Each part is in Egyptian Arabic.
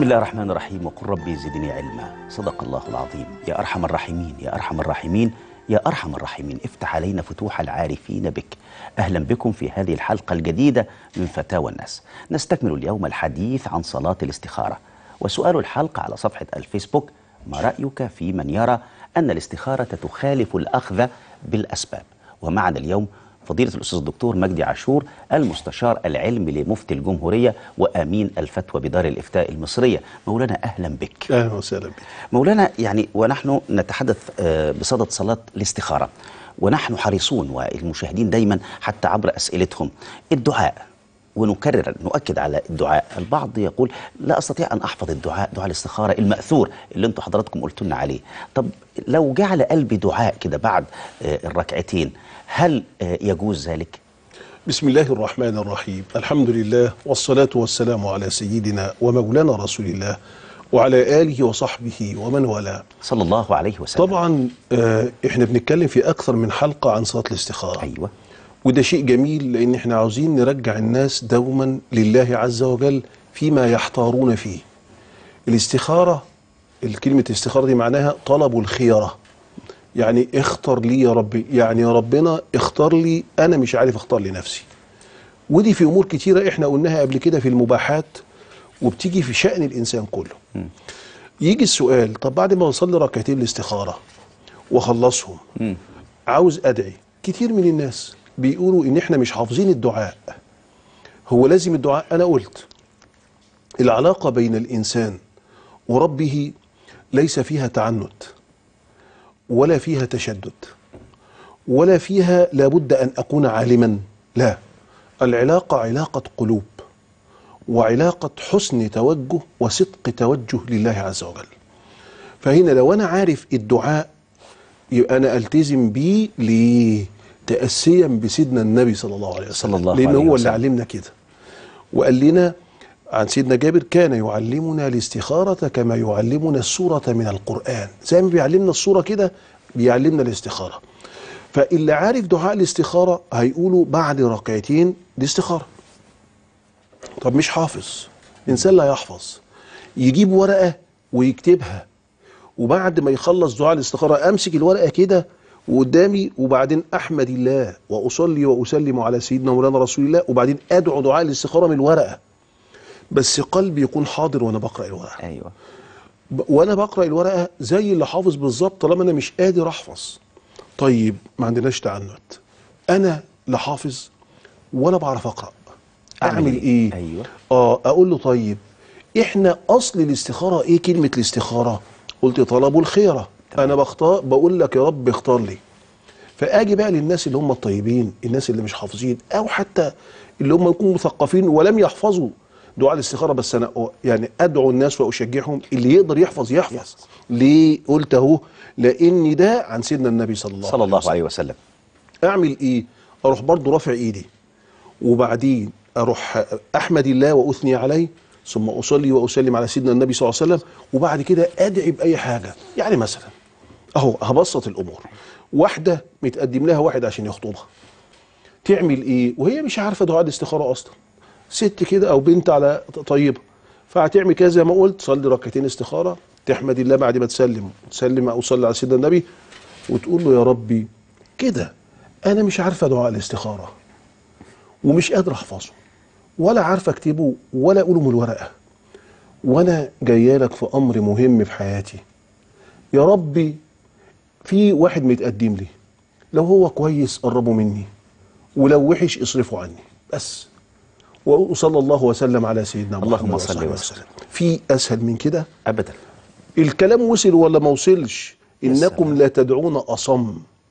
الله الرحمن الرحيم وقل ربي زدني علما صدق الله العظيم يا أرحم الراحمين يا أرحم الراحمين يا أرحم الراحمين افتح علينا فتوح العارفين بك أهلا بكم في هذه الحلقة الجديدة من فتاوى الناس نستكمل اليوم الحديث عن صلاة الاستخارة وسؤال الحلقة على صفحة الفيسبوك ما رأيك في من يرى أن الاستخارة تخالف الأخذ بالأسباب ومعنا اليوم فضيلة الأستاذ الدكتور مجدي عاشور المستشار العلمي لمفتي الجمهورية وأمين الفتوى بدار الإفتاء المصرية مولانا أهلا بك اهلا وسهلا بك مولانا يعني ونحن نتحدث آه، بصدد صلاة الاستخارة ونحن حريصون والمشاهدين دايما حتى عبر أسئلتهم الدعاء ونكرر نؤكد على الدعاء البعض يقول لا أستطيع أن أحفظ الدعاء دعاء الاستخارة المأثور اللي أنتم حضراتكم قلتوا لنا عليه طب لو جعل قلبي دعاء كده بعد آه، الركعتين هل آه، يجوز ذلك؟ بسم الله الرحمن الرحيم الحمد لله والصلاة والسلام على سيدنا ومولانا رسول الله وعلى آله وصحبه ومن والاه صلى الله عليه وسلم طبعا آه احنا بنتكلم في أكثر من حلقة عن صلاة الاستخارة أيوة وده شيء جميل لأن احنا عاوزين نرجع الناس دوما لله عز وجل فيما يحتارون فيه الاستخارة الكلمة الاستخارة دي معناها طلب الخيرة يعني اختر لي يا ربي يعني يا ربنا اختار لي أنا مش عارف اختار لنفسي ودي في أمور كتيرة احنا قلناها قبل كده في المباحات وبتيجي في شأن الإنسان كله يجي السؤال طب بعد ما أصلي ركعتين الاستخارة وأخلصهم عاوز أدعي كتير من الناس بيقولوا إن احنا مش حافظين الدعاء هو لازم الدعاء أنا قلت العلاقة بين الإنسان وربه ليس فيها تعنت ولا فيها تشدد ولا فيها لابد أن أكون عالما لا العلاقة علاقة قلوب وعلاقة حسن توجه وصدق توجه لله عز وجل فهنا لو أنا عارف الدعاء يبقى أنا ألتزم بيه ليه تأسيا بسيدنا النبي صلى الله عليه وسلم صلى الله لأن عليه هو اللي وسلم. علمنا كده وقال لنا عن سيدنا جابر كان يعلمنا الاستخارة كما يعلمنا السورة من القرآن زي ما بيعلمنا السورة كده بيعلمنا الاستخارة فاللي عارف دعاء الاستخارة هيقولوا بعد ركعتين دي استخارة طب مش حافظ إنسان لا يحفظ يجيب ورقة ويكتبها وبعد ما يخلص دعاء الاستخارة أمسك الورقة كده وقدامي وبعدين أحمد الله وأصلي وأسلم على سيدنا مولانا رسول الله وبعدين أدعو دعاء الاستخارة من الورقة بس قلبي يكون حاضر وأنا بقرأ الورقة أيوة ب- وانا بقرا الورقه زي اللي حافظ بالظبط طالما انا مش قادر احفظ طيب ما عندناش تعنت انا لا حافظ ولا بعرف اقرا اعمل ايه أيوة اه اقول له طيب احنا اصل الاستخاره ايه كلمه الاستخاره قلت طلب الخيره انا بختار بقول لك يا رب اختار لي فاجي بقى للناس اللي هم الطيبين الناس اللي مش حافظين او حتى اللي هم يكونوا مثقفين ولم يحفظوا دعاء الاستخاره بس انا أ- يعني ادعو الناس واشجعهم اللي يقدر يحفظ يحفظ ليه قلت اهو لان ده عن سيدنا النبي صلى الله صلى الله وسلم. عليه وسلم اعمل ايه اروح برضو رافع ايدي وبعدين اروح احمد الله واثني عليه ثم اصلي واسلم على سيدنا النبي صلى الله عليه وسلم وبعد كده ادعي باي حاجه يعني مثلا اهو هبسط الامور واحده متقدم لها واحد عشان يخطبها تعمل ايه وهي مش عارفه دعاء الاستخاره اصلا ست كده او بنت على طيبه فهتعمل كده زي ما قلت صلي ركعتين استخاره تحمد الله بعد ما تسلم تسلم او تصلي على سيدنا النبي وتقول له يا ربي كده انا مش عارفه دعاء الاستخاره ومش قادر احفظه ولا عارفه اكتبه ولا اقوله من الورقه وانا جايه لك في امر مهم في حياتي يا ربي في واحد متقدم لي لو هو كويس قربه مني ولو وحش اصرفه عني بس وصلى الله وسلم على سيدنا محمد اللهم صل وصحبه وسلم. في اسهل من كده أبدا الكلام وصل ولا ما وصلش انكم لا تدعون اصم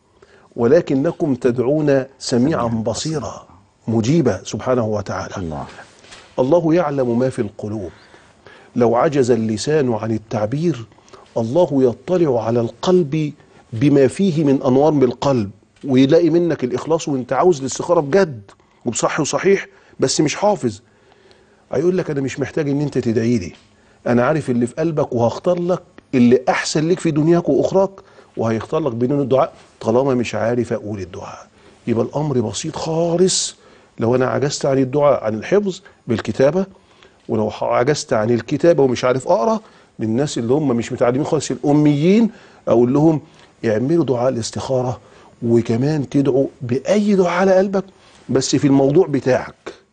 ولكنكم تدعون سميعا بصيرا مجيبا سبحانه وتعالى الله الله يعلم ما في القلوب لو عجز اللسان عن التعبير الله يطلع على القلب بما فيه من انوار بالقلب ويلاقي منك الاخلاص وانت عاوز الاستخاره بجد وبصح وصحيح بس مش حافظ هيقول لك انا مش محتاج ان انت تدعي لي انا عارف اللي في قلبك وهختار لك اللي احسن لك في دنياك واخراك وهيختار لك بدون الدعاء طالما مش عارف اقول الدعاء يبقى الامر بسيط خالص لو انا عجزت عن الدعاء عن الحفظ بالكتابه ولو عجزت عن الكتابه ومش عارف اقرا للناس اللي هم مش متعلمين خالص الاميين اقول لهم اعملوا دعاء الاستخاره وكمان تدعوا باي دعاء على قلبك بس في الموضوع بتاعك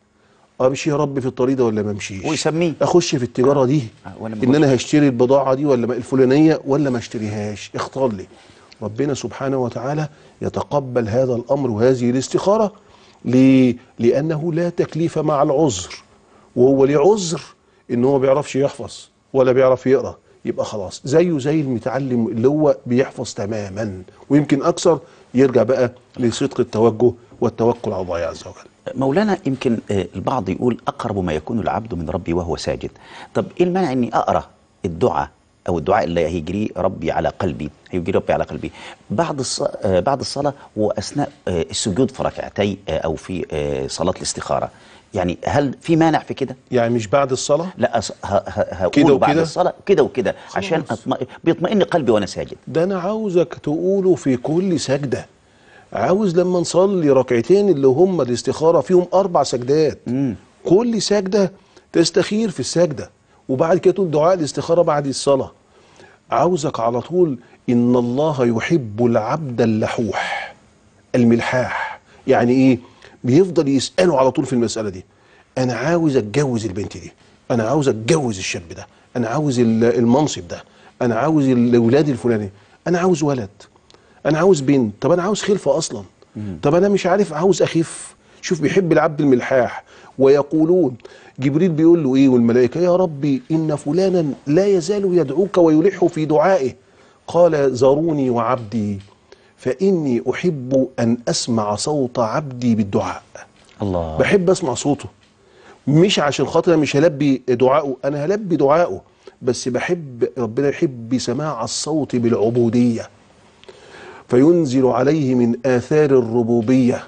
امشي يا رب في الطريق ده ولا ما امشيش ويسميه. اخش في التجاره دي آه، ولا ما ان انا هشتري البضاعه دي ولا ما- الفلانيه ولا ما اشتريهاش اختار لي ربنا سبحانه وتعالى يتقبل هذا الامر وهذه الاستخاره ليه؟ لانه لا تكليف مع العذر وهو ليه عذر ان هو ما بيعرفش يحفظ ولا بيعرف يقرا يبقى خلاص زيه زي المتعلم اللي هو بيحفظ تماما ويمكن اكثر يرجع بقى لصدق التوجه والتوكل على الله عز وجل مولانا يمكن آه، البعض يقول اقرب ما يكون العبد من ربي وهو ساجد طب ايه المانع اني اقرا الدعاء او الدعاء اللي هيجري ربي على قلبي هيجري ربي على قلبي بعد الص... آه، بعد الصلاه واثناء آه، السجود في ركعتي آه، او في آه، صلاه الاستخاره يعني هل في مانع في كده يعني مش بعد الصلاه لا أص... ه... ه... كده هقول بعد وكده؟ الصلاه كده وكده عشان أطم... بيطمئن قلبي وانا ساجد ده انا عاوزك تقوله في كل سجده عاوز لما نصلي ركعتين اللي هم الاستخاره فيهم اربع سجدات كل سجده تستخير في السجده وبعد كده تقول دعاء الاستخاره بعد الصلاه عاوزك على طول ان الله يحب العبد اللحوح الملحاح يعني ايه بيفضل يساله على طول في المساله دي انا عاوز اتجوز البنت دي انا عاوز اتجوز الشاب ده انا عاوز ال- المنصب ده انا عاوز الاولاد الفلاني انا عاوز ولد انا عاوز بنت طب انا عاوز خلفه اصلا طب انا مش عارف عاوز اخف شوف بيحب العبد الملحاح ويقولون جبريل بيقول له ايه والملائكه يا ربي ان فلانا لا يزال يدعوك ويلح في دعائه قال زاروني وعبدي فاني احب ان اسمع صوت عبدي بالدعاء الله بحب اسمع صوته مش عشان خاطر أنا مش هلبي دعائه انا هلبي دعائه بس بحب ربنا يحب سماع الصوت بالعبوديه فينزل عليه من اثار الربوبيه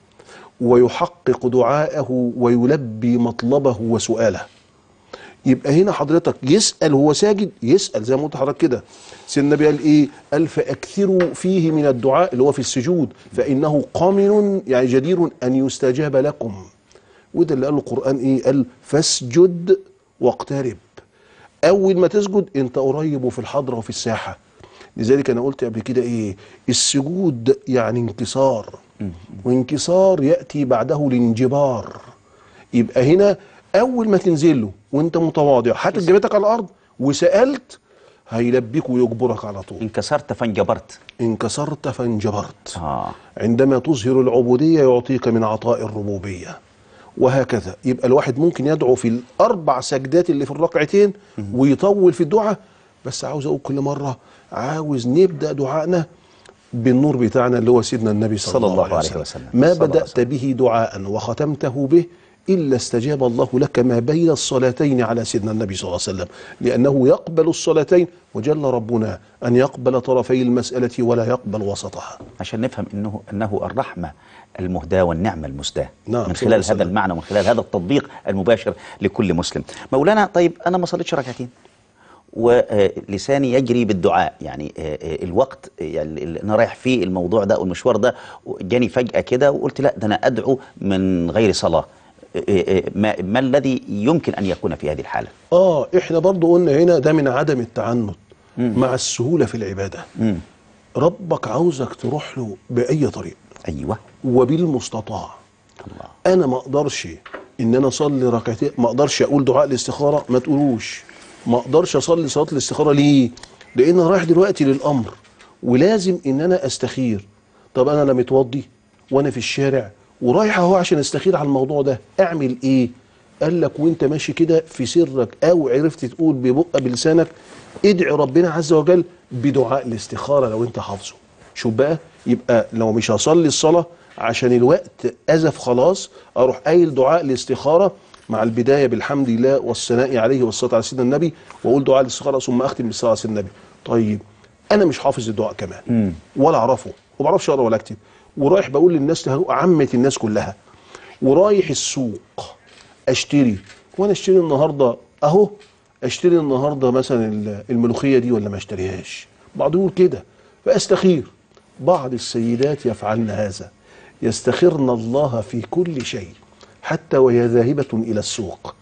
ويحقق دعاءه ويلبي مطلبه وسؤاله يبقى هنا حضرتك يسأل هو ساجد يسأل زي ما قلت حضرتك كده سيدنا النبي قال ايه قال فاكثروا فيه من الدعاء اللي هو في السجود فانه قامن يعني جدير ان يستجاب لكم وده اللي قاله القرآن ايه قال فاسجد واقترب اول ما تسجد انت قريب وفي الحضره وفي الساحه لذلك انا قلت قبل كده ايه السجود يعني انكسار وانكسار ياتي بعده الانجبار يبقى هنا اول ما تنزل له وانت متواضع حاطط جبهتك على الارض وسالت هيلبيك ويجبرك على طول انكسرت فانجبرت انكسرت فانجبرت اه عندما تظهر العبودية يعطيك من عطاء الربوبية وهكذا يبقى الواحد ممكن يدعو في الأربع سجدات اللي في الركعتين ويطول في الدعاء بس عاوز أقول كل مرة عاوز نبدأ دعائنا بالنور بتاعنا اللي هو سيدنا النبي صلى, الله عليه وسلم, وسلم. ما صلى الله عليه بدأت به دعاء وختمته به إلا استجاب الله لك ما بين الصلاتين على سيدنا النبي صلى الله عليه وسلم لأنه يقبل الصلاتين وجل ربنا أن يقبل طرفي المسألة ولا يقبل وسطها عشان نفهم انه انه الرحمه المهداه والنعمه المسداه نعم، من صلى الله خلال عليه هذا وسلم. المعنى ومن خلال هذا التطبيق المباشر لكل مسلم مولانا طيب انا ما صليتش ركعتين ولساني يجري بالدعاء يعني آه، آه، الوقت آه، يعني اللي انا رايح فيه الموضوع ده والمشوار ده جاني فجاه كده وقلت لا ده انا ادعو من غير صلاه آه، آه، ما, ما الذي يمكن ان يكون في هذه الحاله اه احنا برضو قلنا هنا ده من عدم التعنت مع السهولة في العبادة مم. ربك عاوزك تروح له بأي طريق ايوه وبالمستطاع الله انا ما اقدرش ان انا اصلي ركعتين ما اقدرش اقول دعاء الاستخاره ما تقولوش ما اقدرش اصلي صلاه الاستخاره ليه لان انا رايح دلوقتي للامر ولازم ان انا استخير طب انا لا متوضي وانا في الشارع ورايح اهو عشان استخير على الموضوع ده اعمل ايه قال لك وانت ماشي كده في سرك او عرفت تقول ببقى بلسانك ادعي ربنا عز وجل بدعاء الاستخاره لو انت حافظه شوف بقى يبقى لو مش هصلي الصلاه عشان الوقت أزف خلاص أروح قايل دعاء الاستخارة مع البداية بالحمد لله والثناء عليه والصلاة على سيدنا النبي وأقول دعاء الاستخارة ثم أختم بالصلاة على سيدنا النبي طيب أنا مش حافظ الدعاء كمان ولا أعرفه وما بعرفش أقرأ ولا أكتب ورايح بقول للناس تهرؤ عامة الناس كلها ورايح السوق أشتري وأنا أشتري النهاردة أهو أشتري النهاردة مثلا ال- الملوخية دي ولا ما أشتريهاش بعض يقول كده فأستخير بعض السيدات يفعلن هذا يستخرن الله في كل شيء حتى وهي ذاهبة إلى السوق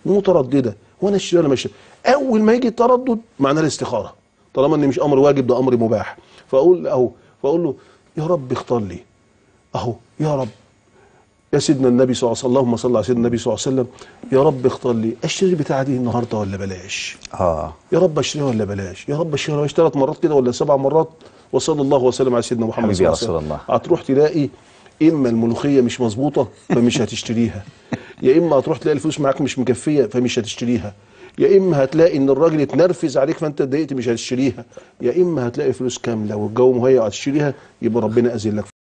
متردده وانا اشتري ولا ما اشتري اول ما يجي التردد معناه الاستخاره طالما ان مش امر واجب ده امر مباح فاقول اهو فاقول له يا رب اختار لي اهو يا رب يا سيدنا النبي صلى الله عليه وسلم اللهم صل على سيدنا النبي صلى الله عليه وسلم يا رب اختار لي اشتري بتاعه دي النهارده ولا بلاش اه يا رب اشتريها ولا بلاش يا رب اشتريها بلاش ثلاث مرات كده ولا سبع مرات وصلى الله وسلم على سيدنا محمد حبيبي يا صلى الله رسول عليه الله. وسلم هتروح تلاقي اما الملوخيه مش مظبوطه فمش هتشتريها يا اما هتروح تلاقي الفلوس معاك مش مكفيه فمش هتشتريها يا اما هتلاقي ان الراجل اتنرفز عليك فانت اتضايقت مش هتشتريها يا اما هتلاقي فلوس كامله والجو مهيأ هتشتريها يبقى ربنا اذن لك